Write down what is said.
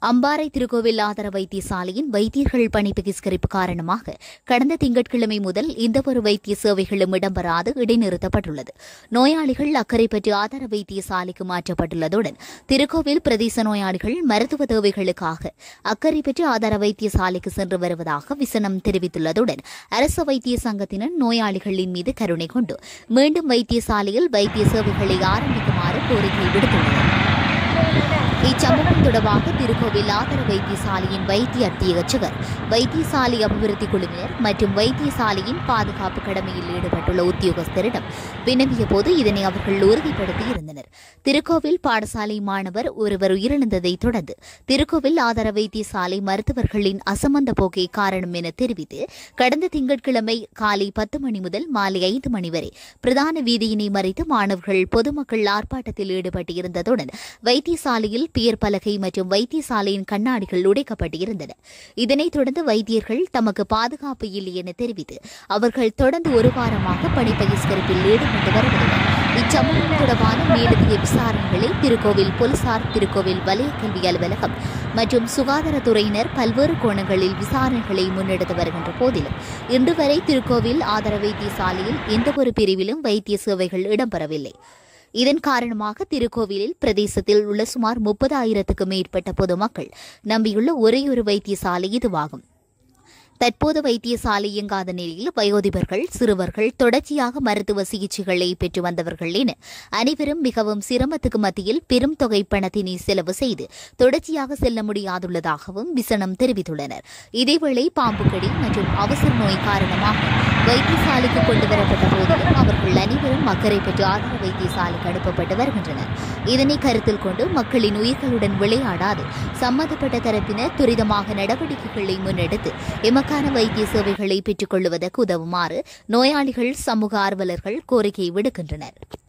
அம்பாறை திருக்கோவில் ஆதார வைத்தியசாலையின் வைத்தியர்கள் பணி பகிஷ்கரிப்பு காரணமாக கடந்த திங்கட்கிழமை முதல் எந்தவொரு வைத்திய சேவைகளும் இடம்பெறாது இடைநிறுத்தப்பட்டுள்ளது நோயாளிகள் அக்கரைப்பற்று ஆதார வைத்தியசாலைக்கு மாற்றப்பட்டுள்ளதுடன் திருக்கோவில் பிரதேச நோயாளிகள் மருத்துவ தேவைகளுக்காக அக்கரைப்பற்று ஆதார வைத்தியசாலைக்கு சென்று வருவதாக விசனம் தெரிவித்துள்ளதுடன் அரசு வைத்திய சங்கத்தினர் நோயாளிகளின் மீது கருணை கொண்டு மீண்டும் வைத்தியசாலையில் வைத்திய சேவைகளை ஆரம்பிக்குமாறு கோரிக்கை விடுத்துள்ளனர் இச்சம்பவம் தொடர்பாக திருக்கோவில் ஆதர வைத்தியசாலையின் வைத்திய அத்தியட்சகர் வைத்தியசாலை அபிவிருத்தி குழுவினர் மற்றும் வைத்தியசாலையின் பாதுகாப்பு கடமையில் ஈடுபட்டுள்ள உத்தியோகஸ்தரிடம் வினவிய போது இதனை அவர்கள் உறுதிப்படுத்தி இருந்தனர் திருக்கோவில் பாடசாலை மாணவர் ஒருவர் உயிரிழந்ததை தொடர்ந்து திருக்கோவில் ஆதார வைத்தியசாலை மருத்துவர்களின் அசமந்த போக்கே காரணம் என தெரிவித்து கடந்த திங்கட்கிழமை காலை பத்து மணி முதல் மாலை ஐந்து மணி வரை பிரதான வீதியினை மறைத்து மாணவர்கள் பொதுமக்கள் ஆர்ப்பாட்டத்தில் ஈடுபட்டிருந்ததுடன் வைத்தியசாலையில் பெயர் பலகை மற்றும் வைத்தியசாலையின் கண்ணாடிகள் உடைக்கப்பட்டிருந்தன இதனைத் தொடர்ந்து வைத்தியர்கள் தமக்கு பாதுகாப்பு இல்லை என தெரிவித்து அவர்கள் தொடர்ந்து ஒரு வாரமாக பணி பகிஷ்கரிப்பில் ஈடுபட்டு வருவதுடன் இச்சம்பவம் தொடர்பான மேலதிக விசாரணைகளை திருக்கோவில் போலீசார் திருக்கோவில் வலய கல்வி அலுவலகம் மற்றும் சுகாதாரத்துறையினர் பல்வேறு கோணங்களில் விசாரணைகளை முன்னெடுத்து வருகின்ற போதிலும் இன்று வரை திருக்கோவில் ஆதர வைத்தியசாலையில் எந்தவொரு பிரிவிலும் வைத்திய சேவைகள் இடம்பெறவில்லை இதன் காரணமாக திருக்கோவிலில் பிரதேசத்தில் உள்ள சுமார் முப்பதாயிரத்துக்கும் மேற்பட்ட பொதுமக்கள் நம்பியுள்ள ஒரேயொரு வைத்தியசாலை இதுவாகும் தற்போது வைத்தியசாலை இயங்காத நிலையில் வயோதிபர்கள் சிறுவர்கள் தொடர்ச்சியாக மருத்துவ சிகிச்சைகளை பெற்று வந்தவர்கள் என அனைவரும் மிகவும் சிரமத்துக்கு மத்தியில் பெரும் தொகை பணத்தினை செலவு செய்து தொடர்ச்சியாக செல்ல முடியாதுள்ளதாகவும் விசனம் தெரிவித்துள்ளனர் இதேவேளை பாம்புக்கடி மற்றும் அவசர நோய் காரணமாக வைத்தியசாலைக்கு கொண்டு வரப்பட்ட போதிலும் அவர்கள் அனைவரும் அக்கறை பெற்று ஆதார வைத்தியசாலைக்கு அனுப்பப்பட்டு வருகின்றனர் இதனை கருத்தில் கொண்டு மக்களின் உயிர்களுடன் விளையாடாது சம்பந்தப்பட்ட தரப்பினர் துரிதமாக நடவடிக்கைகளை முன்னெடுத்து எமக்கான வைத்திய சேவைகளை பெற்றுக் கொள்வதற்கு உதவுமாறு நோயாளிகள் சமூக ஆர்வலர்கள் கோரிக்கை விடுக்கின்றனர்